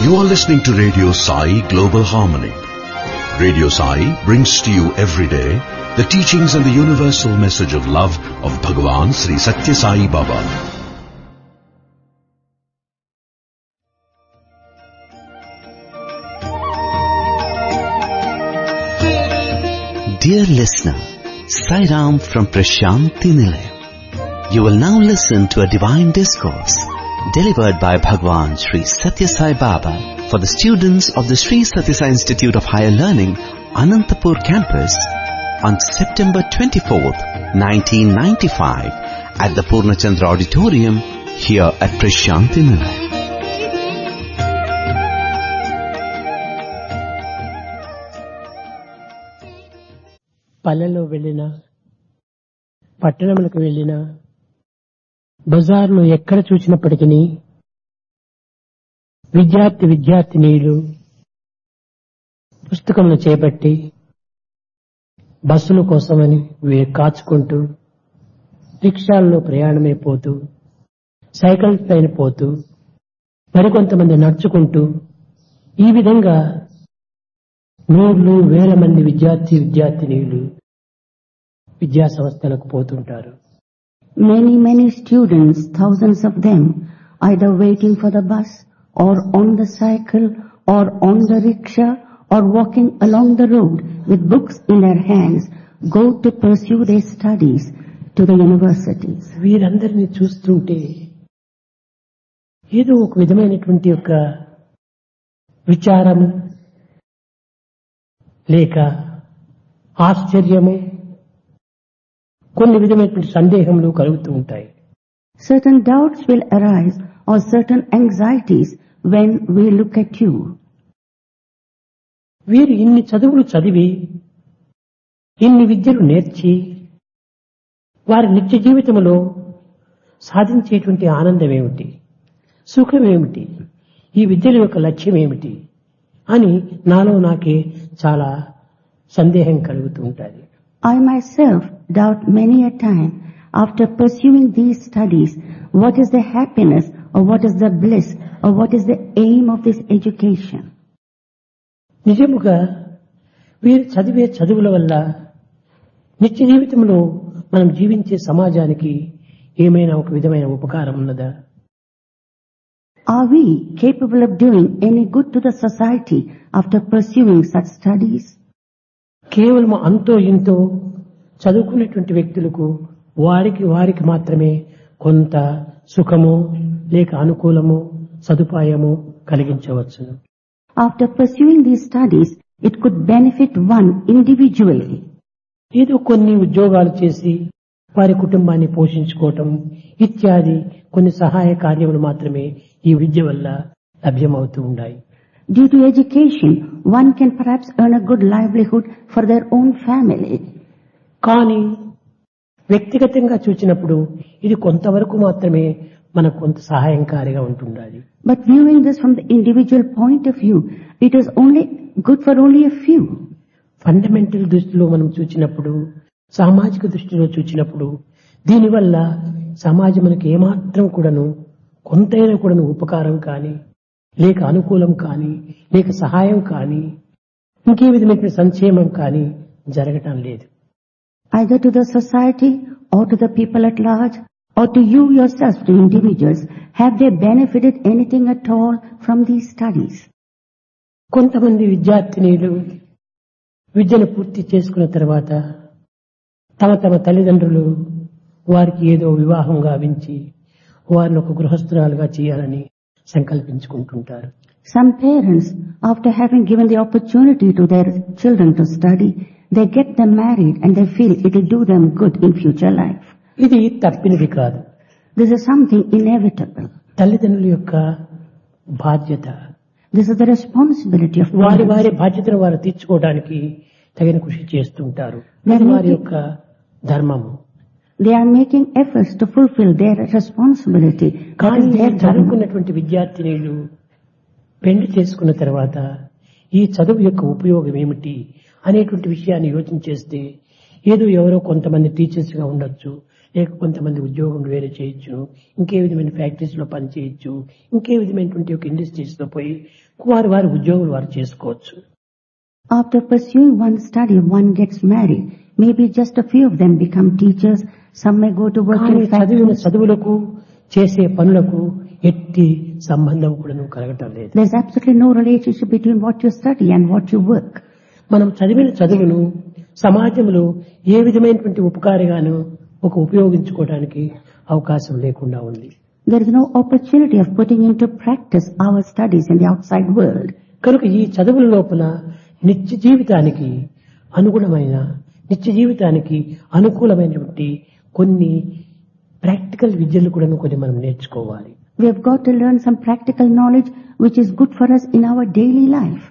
You are listening to Radio Sai Global Harmony. Radio Sai brings to you every day the teachings and the universal message of love of Bhagavan Sri Satya Sai Baba. Dear listener, Sai Ram from Prashanti Nilay. You will now listen to a divine discourse delivered by Bhagwan Sri Satya Sai Baba for the students of the Sri Satya Sai Institute of Higher Learning, Anantapur campus on September 24th, 1995 at the Purnachandra Auditorium here at Prashanti Nilay. పల్లెలో వెళ్ళినా పట్టణములకు వెళ్ళినా బజార్లో ఎక్కడ చూసినప్పటికీ విద్యార్థి విద్యార్థినీలు పుస్తకములు చేపట్టి బస్సుల కోసమని వే- కాచుకుంటూ రిక్షాల్లో ప్రయాణమైపోతూ cycle పైన పోతూ మరికొంతమంది నడుచుకుంటూ ఈ విధంగా నూర్లు వేల మంది విద్యార్థి విద్యార్థినీలు విద్యా సంస్థలకు పోతుంటారు Many, many students, thousands of them, either waiting for the bus or on the cycle or on the rickshaw or walking along the road with books in their hands, go to pursue their studies to the universities. వీరందరినీ చూస్తుంటే ఏదో ఒక విధమైనటువంటి యొక్క విచారము లేక ఆశ్చర్యము కొన్ని విధమైనటువంటి సందేహములు కలుగుతూ ఉంటాయి Certain doubts will arise or certain anxieties when we look at you. వీరు ఇన్ని చదువులు చదివి ఇన్ని విద్యలు నేర్చి వారి నిత్య జీవితంలో సాధించేటువంటి ఆనందం ఏమిటి సుఖం ఏమిటి ఈ విద్యల యొక్క లక్ష్యం ఏమిటి అని నాలో నాకే చాలా సందేహం కలుగుతూ ఉంటుంది I myself doubt many a time after pursuing these studies what is the happiness or what is the bliss or what is the aim of this education. నిజముగా వీరు చదివే చదువుల వల్ల నిత్య జీవితంలో మనం జీవించే సమాజానికి ఏమైనా ఒక విధమైన ఉపకారం ఉన్నదా Are we capable of doing any good to the society after pursuing such studies? కేవలం అంతో ఇంతో చదువుకునేటువంటి వ్యక్తులకు వారికి వారికి మాత్రమే కొంత సుఖము లేక అనుకూలము సదుపాయము కలిగించవచ్చును After pursuing these studies, it could benefit one individually. ఏదో కొన్ని ఉద్యోగాలు చేసి వారి కుటుంబాన్ని పోషించుకోవటం ఇత్యాది కొన్ని సహాయ కార్యములు మాత్రమే ఈ విద్య వల్ల లభ్యమవుతూ ఉన్నాయి Due to education, one can perhaps earn a good livelihood for their own family. కానీ వ్యక్తిగతంగా చూసినప్పుడు ఇది కొంతవరకు మాత్రమే మనకు కొంత సహాయంకారిగా ఉంటుండాలి But viewing this from the individual point of view, it is only good for only a few. Fundamental దృష్టిలో మనం చూచినప్పుడు సామాజిక దృష్టిలో చూచినప్పుడు దీనివల్ల సమాజమునికి ఏమాత్రం కూడాను కొంతైనా కూడాను ఉపకారం కానీ లేక అనుకూలం కానీ లేక సహాయం కానీ ఇంకే విధమైన సంక్షేమం కానీ జరగటం లేదు Either to the society or to the people at large or to you yourself, to individuals, have they benefited anything at all from these studies? కొంతమంది విద్యార్థినీలు విద్యను పూర్తి చేసుకున్న తర్వాత తమ తమ తల్లిదండ్రులు వారికి ఏదో వివాహం గావించి వారిని ఒక గృహస్థురాలుగా చేయాలని సంకల్పించుకుంటుంటారు Some parents, after having given the opportunity to their children to study, they get them married and they feel it will do them good in future life. ఇది తప్పినది కాదు This is something inevitable. తల్లిదండ్రుల యొక్క బాధ్యత This is the responsibility of వారి parents. వారి బాధ్యతను వారు తీర్చుకోవడానికి తగిన కృషి చేస్తుంటారు అది వారి యొక్క ధర్మము They are making efforts to fulfill their responsibility. That కానీ is their dharma. చదువుకున్నటువంటి విద్యార్థినీలు పెళ్లి చేసుకున్న తర్వాత ఈ చదువు యొక్క ఉపయోగం ఏమిటి అనేటువంటి విషయాన్ని యోచన చేస్తే ఏదో ఎవరో కొంతమంది టీచర్స్ గా ఉండొచ్చు లేక కొంతమంది ఉద్యోగం వేరే చేయొచ్చు ఇంకే విధమైన ఫ్యాక్టరీస్ లో పని చేయొచ్చు ఇంకే విధమైనటువంటి ఒక ఇండస్ట్రీస్ లో పోయి వారి వారి ఉద్యోగులు వారు చేసుకోవచ్చు After pursuing one study, one gets married. Maybe just a few of them become teachers. Some may go to work కానీ in చదివిన factories. చదువులకు చేసే పనులకు ఎట్టి సంబంధం కూడా కలగటం లేదు There's absolutely no relationship between what you study and what you work. మనం చదివిన చదువును సమాజంలో ఏ విధమైనటువంటి ఉపకారిగాను ఒక ఉపయోగించుకోవడానికి అవకాశం లేకుండా ఉంది There is no opportunity of putting into practice our studies in the outside world. కనుక ఈ చదువుల లోపల నిత్య జీవితానికి అనుగుణమైన నిత్య జీవితానికి అనుకూలమైనటువంటి కొన్ని ప్రాక్టికల్ విద్యలు కూడా కొన్ని మనం నేర్చుకోవాలి We have got to learn some practical knowledge which is good for us in our daily life.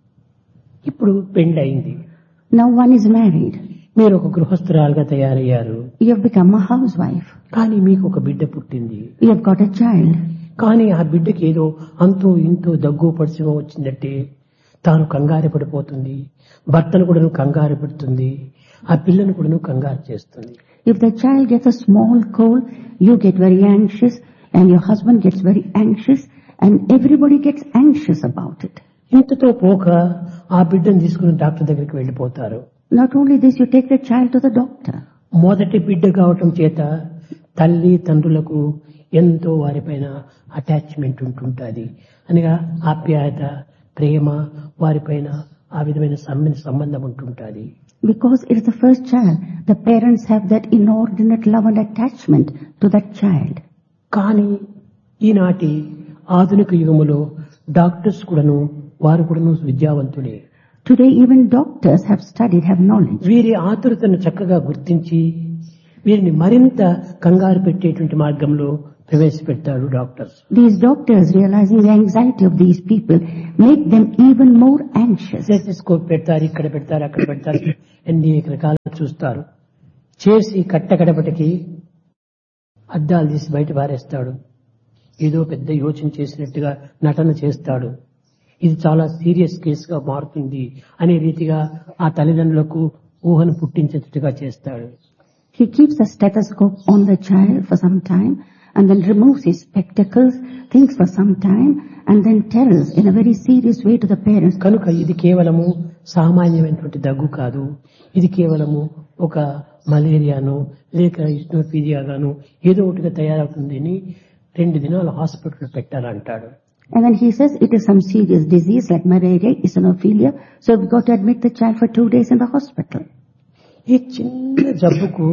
ఇప్పుడు పెళ్లి అయింది Now one is married. మీరు ఒక గృహస్థురాలుగా తయారయ్యారు You have become a housewife. కానీ మీకు ఒక బిడ్డ పుట్టింది You have got a child. కానీ ఆ బిడ్డకి ఏదో అంతో ఇంతో దగ్గు పడిసిమో వచ్చిందంటే తాను కంగారు పడిపోతుంది భర్తను కూడా కంగారు పెడుతుంది ఆ పిల్లను కూడా కంగారు చేస్తుంది If the child gets a small cold, you get very anxious and your husband gets very anxious and everybody gets anxious about it. ఇంతతో పోక ఆ బిడ్డను తీసుకుని డాక్టర్ దగ్గరికి వెళ్ళిపోతారు Not only this, you take the child to the doctor. మొదటి బిడ్డ కావటం చేత తల్లి తండ్రులకు ఎంతో వారిపైన అటాచ్మెంట్ ఉంటుంటుంది అనగా ఆప్యాయత ప్రేమ వారిపైన ఆ విధమైన సంబంధ సంబంధం ఉంటుంటుంది Because it is the first child, the parents have that inordinate love and attachment to that child. కానీ ఈనాటి ఆధునిక యుగములో డాక్టర్స్ కూడాను వారు కూడాను విద్యావంతులే Today even doctors have studied, have knowledge. వీరి ఆతురతను చక్కగా గుర్తించి వీరిని మరింత కంగారు పెట్టేటువంటి మార్గంలో ప్రవేశపెడతాడు doctors These doctors, realizing the anxiety of these people, make them even more anxious. Scope పెడతారు ఇక్కడ పెడతారు అక్కడ పెడతారు అన్ని రకాలుగా చూస్తారు చేసి కట్టకడపటికి అద్దాలు తీసి బయట పారేస్తాడు ఏదో పెద్ద యోచన చేసినట్టుగా నటన చేస్తాడు ఇది చాలా సీరియస్ కేసుగా మారుతుంది అనే రీతిగా ఆ తల్లిదండ్రులకు ఊహను పుట్టించేటట్టుగా చేస్తాడు He keeps a stethoscope on the child for some time and then removes his spectacles, thinks for some time and then tells in a very serious way to the parents, కనుక ఇది కేవలము సామాన్యమైనటువంటి దగ్గు కాదు ఇది కేవలము ఒక మలేరియాను లేక ఇస్నోపీజియాగాను ఏదో ఒకటిగా తయారవుతుంది అని రెండు దినాలు హాస్పిటల్ పెట్టాలంటాడు and then he says it is some serious disease like malaria, eosinophilia, so we've got to admit the child for two days in the hospital. ఈ చిన్న జబ్బుకు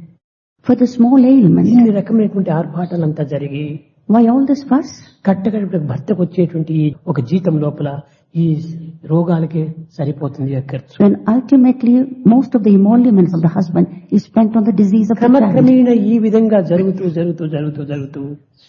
For the small ailment, ఇన్ని రకమైనటువంటి ఆర్భాటాలంతా జరిగి why all this fuss? కట్టకడప భర్తకు వచ్చేటువంటి ఈ ఒక జీతం లోపల ఈ రోగాలకే సరిపోతుంది ఆ ఖర్చు When ultimately most of the emoluments of the husband is spent on the disease of the child. క్రమక్రమేణ ఈ విధంగా జరుగుతూ జరుగుతూ జరుగుతూ జరుగుతూ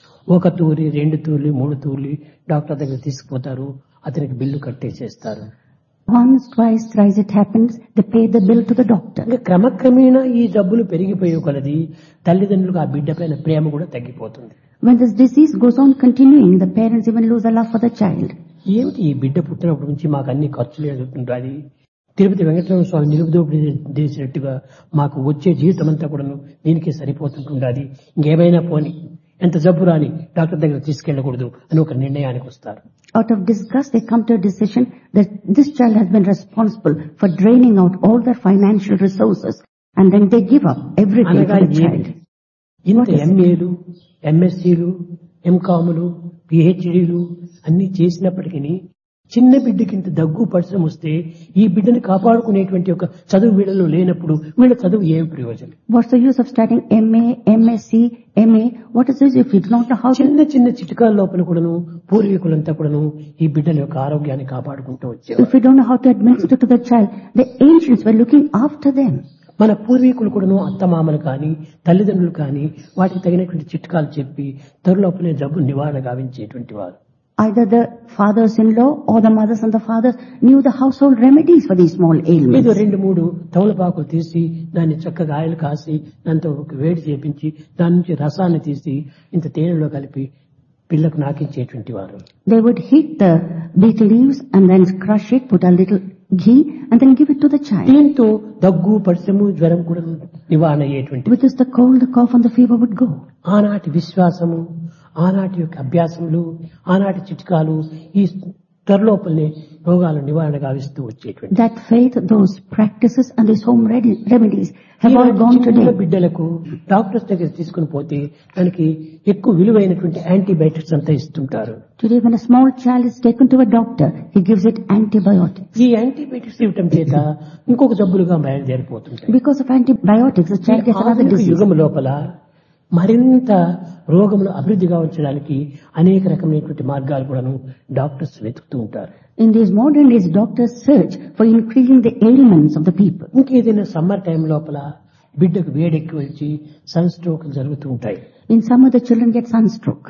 ఒక తూరి రెండు తూర్లు మూడు తూర్లు డాక్టర్ దగ్గర తీసుకుపోతారు అతనికి బిల్లు కట్టేసేస్తారు Once, twice, thrice it happens, they pay the bill to the doctor. ఇంకా క్రమక్రమేణా ఈ జబ్బులు పెరిగిపోయే కొలది తల్లిదండ్రులకు ఆ బిడ్డ పైన ప్రేమ కూడా తగ్గిపోతుంది When this disease goes on continuing, the parents even lose a love for the child. ఏమిటి ఈ బిడ్డ పుట్టినప్పటి నుంచి మాకు అన్ని ఖర్చులు ఎదుగుతుంటుంది తిరుపతి వెంకటరమణ స్వామి నిరుపదోపిడి చేసినట్టుగా మాకు వచ్చే జీవితం అంతా కూడా దీనికే సరిపోతుంటుండాలి ఇంకేమైనా పోని ఎంత జబ్బు రాని డాక్టర్ దగ్గర తీసుకెళ్ళకూడదు అని ఒక నిర్ణయానికి వస్తారు Out of disgust, they come to a decision that this child has been responsible for draining out all their financial resources and then they give up everything అనగా for the ఏమి? child. ఇంత What is it? ఎంఏలు ఎంఎస్సీలు ఎంకాములు పిహెచ్డీలు అన్ని చేసినప్పటికీ చిన్న బిడ్డకి ఇంత దగ్గు పరిశ్రమ వస్తే ఈ బిడ్డని కాపాడుకునేటువంటి ఒక చదువు వీళ్ళలో లేనప్పుడు వీళ్ళ చదువు ఏమి ప్రయోజనం What's the use of studying MA, MSc, MA? What is this if you do not know how to... చిన్న చిన్న చిట్కాల లోపల కూడాను పూర్వీకులంతా కూడాను ఈ బిడ్డల యొక్క ఆరోగ్యాన్ని కాపాడుకుంటూ వచ్చేవారు If you don't know how to administer to the child, the ancients were looking after them. మన పూర్వీకులు కూడాను అత్తమామలు కానీ తల్లిదండ్రులు కానీ వాటికి తగినటువంటి చిట్కాలు చెప్పి త్వరలోపలే జబ్బు నివారణ గావించేటువంటి వారు Either the fathers-in-law or the mothers and the fathers knew the household remedies for these small ఏదో ailments. రెండు మూడు తమలపాకులు తీసి దాన్ని చక్కగా ఆయిల్ కాసి దాంతో ఒక వేడి చేపించి దాని నుంచి రసాన్ని తీసి ఇంత తేనెలో కలిపి పిల్లకు నాకించేటువంటి వారు They would heat the betel leaves and then crush it, put a little ghee and then give it to the child. దీంతో దగ్గు పరిశ్రమ జ్వరం కూడా నివారణ అయ్యేటువంటి With this the cold, the cough and the fever would go. ఆనాటి విశ్వాసము ఆనాటి యొక్క అభ్యాసములు ఆనాటి చిట్కాలు ఈ త్వరలోపలనే రోగాల నివారణ గావిస్తూ వచ్చేటువంటి That faith, those practices and these home redi- remedies have all ఈనాటి gone చిన్న today. బిడ్డలకు డాక్టర్స్ దగ్గర తీసుకుని పోతే దానికి ఎక్కువ విలువైనటువంటి యాంటీబయాటిక్స్ అంతా ఇస్తుంటారు Today when a small child is taken to a doctor, he gives it antibiotics. ఈ యాంటీబయాటిక్స్ ఇవ్వటం చేత ఇంకొక జబ్బులుగా బయలుదేరిపోతుంటాయి Because of antibiotics, the child gets another ఆధునిక disease. యుగం లోపల మరింత రోగములు అభివృద్ధి గావించడానికి అనేక రకమైనటువంటి మార్గాలు కూడాను డాక్టర్స్ వెతుకుతూ ఉంటారు In these modern days, doctors search for increasing the ailments of the people. ఇంకేదైనా సమ్మర్ టైం లోపల బిడ్డకు వేడెక్కి వచ్చి సన్ స్ట్రోక్ జరుగుతూ ఉంటాయి In summer, the children get sunstroke.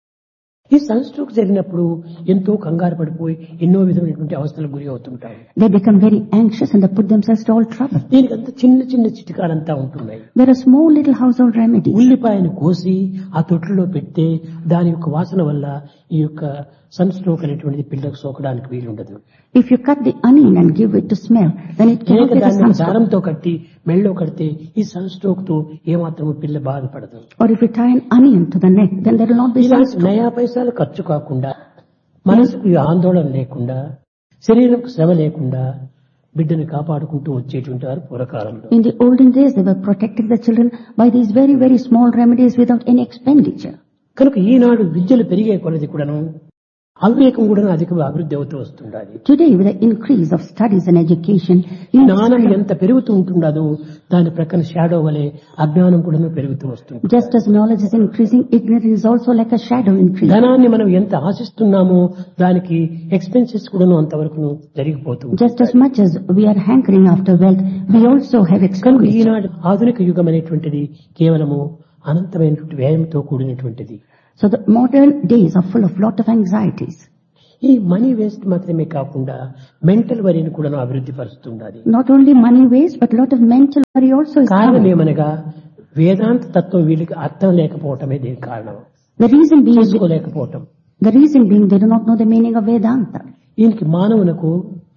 ఈ సన్ స్ట్రోక్ జరిగినప్పుడు ఎంతో కంగారు పడిపోయి ఎన్నో విధమైనటువంటి అవస్థలకు గురి అవుతుంటాయి They become very anxious and they put themselves to all trouble. దీనికి అంత చిన్న చిన్న చిటికాలంతా ఉంటున్నాయి There are small little household remedies. ఉల్లిపాయను కోసి ఆ తొట్టులో పెడితే దాని యొక్క వాసన వల్ల ఈ యొక్క సన్ స్ట్రోక్ అనేటువంటిది పిల్లలకు సోకడానికి వీలుండదు If you cut the onion and give it to smell, then it cannot లేక get a దాన్ని sunstroke. దారంతో కట్టి మెళ్ళో కడితే ఈ సన్ స్ట్రోక్ తో ఏమాత్రము పిల్ల బాధపడదు Or if you tie an onion to the neck, then there will not be ఇలాంటి sunstroke. నయా పైసలు ఖర్చు కాకుండా మనసుకు ఈ ఆందోళన లేకుండా శరీరంకు శ్రమ లేకుండా బిడ్డని కాపాడుకుంటూ వచ్చేటువంటి వారు పూర్వకాలంలో In the olden days, they were protecting the children by these very, very small remedies without any expenditure. కనుక ఈనాడు విద్యలు పెరిగే కొలది కూడాను అవివేకం కూడా అధిక అభివృద్ధి అవుతూ వస్తుండాలి Today, with the increase of studies and education, జ్ఞానం ఎంత పెరుగుతూ ఉంటుండదో దాని ప్రక్కన షాడో వలె అజ్ఞానం కూడా పెరుగుతూ వస్తుంది just as knowledge is increasing, ignorance is also like a shadow increasing. ధనాన్ని మనం ఎంత ఆశిస్తున్నామో దానికి ఎక్స్పెన్సెస్ కూడాను అంతవరకు జరిగిపోతూ ఉంటాయి. Just as much as we are hankering after wealth, we also have కనుక expenditure. ఈనాడు ఆధునిక యుగం అనేటువంటిది కేవలము అనంతమైనటువంటి వ్యయంతో కూడినటువంటిది So the modern days are full of lot of anxieties. ఈ మనీ వేస్ట్ మాత్రమే కాకుండా మెంటల్ వరిని కూడా అభివృద్ధి పరుస్తుండాలి Not only money waste, but lot of mental worry also is కారణం common. ఏమనగా వేదాంత తత్వం వీళ్ళకి అర్థం లేకపోవటమే దీనికి కారణం The reason being, తెలుసుకోలేకపోవటం the reason being they do not know the meaning of Vedanta. దీనికి మానవునకు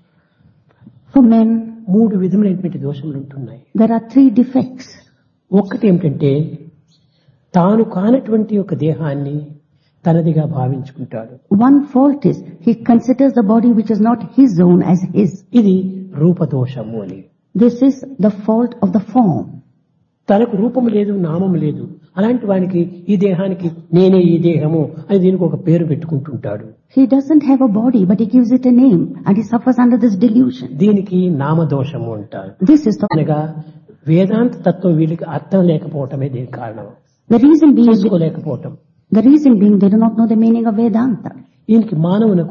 For men, మూడు విధములైనటువంటి దోషములు ఉంటున్నాయి there are three defects. ఒక్కటి ఏమిటంటే తాను కానటువంటి ఒక దేహాన్ని తనదిగా భావించుకుంటాడు One fault is he considers the body which is not his own as his. ఇది రూపదోషము అని This is the fault of the form. తనకు రూపము లేదు నామము లేదు అలాంటి వానికి ఈ దేహానికి నేనే ఈ దేహము అని దీనికి ఒక పేరు పెట్టుకుంటుంటాడు He doesn't have a body, but he gives it a name and he suffers under this delusion. దీనికి నామదోషము అంటారు This is the, అనగా వేదాంత తత్వం వీళ్ళకి అర్థం లేకపోవటమే దీనికి కారణం the reason being, తెలుసుకోలేకపోవటం the reason being they do not know the meaning of Vedanta. దీనికి మానవునకు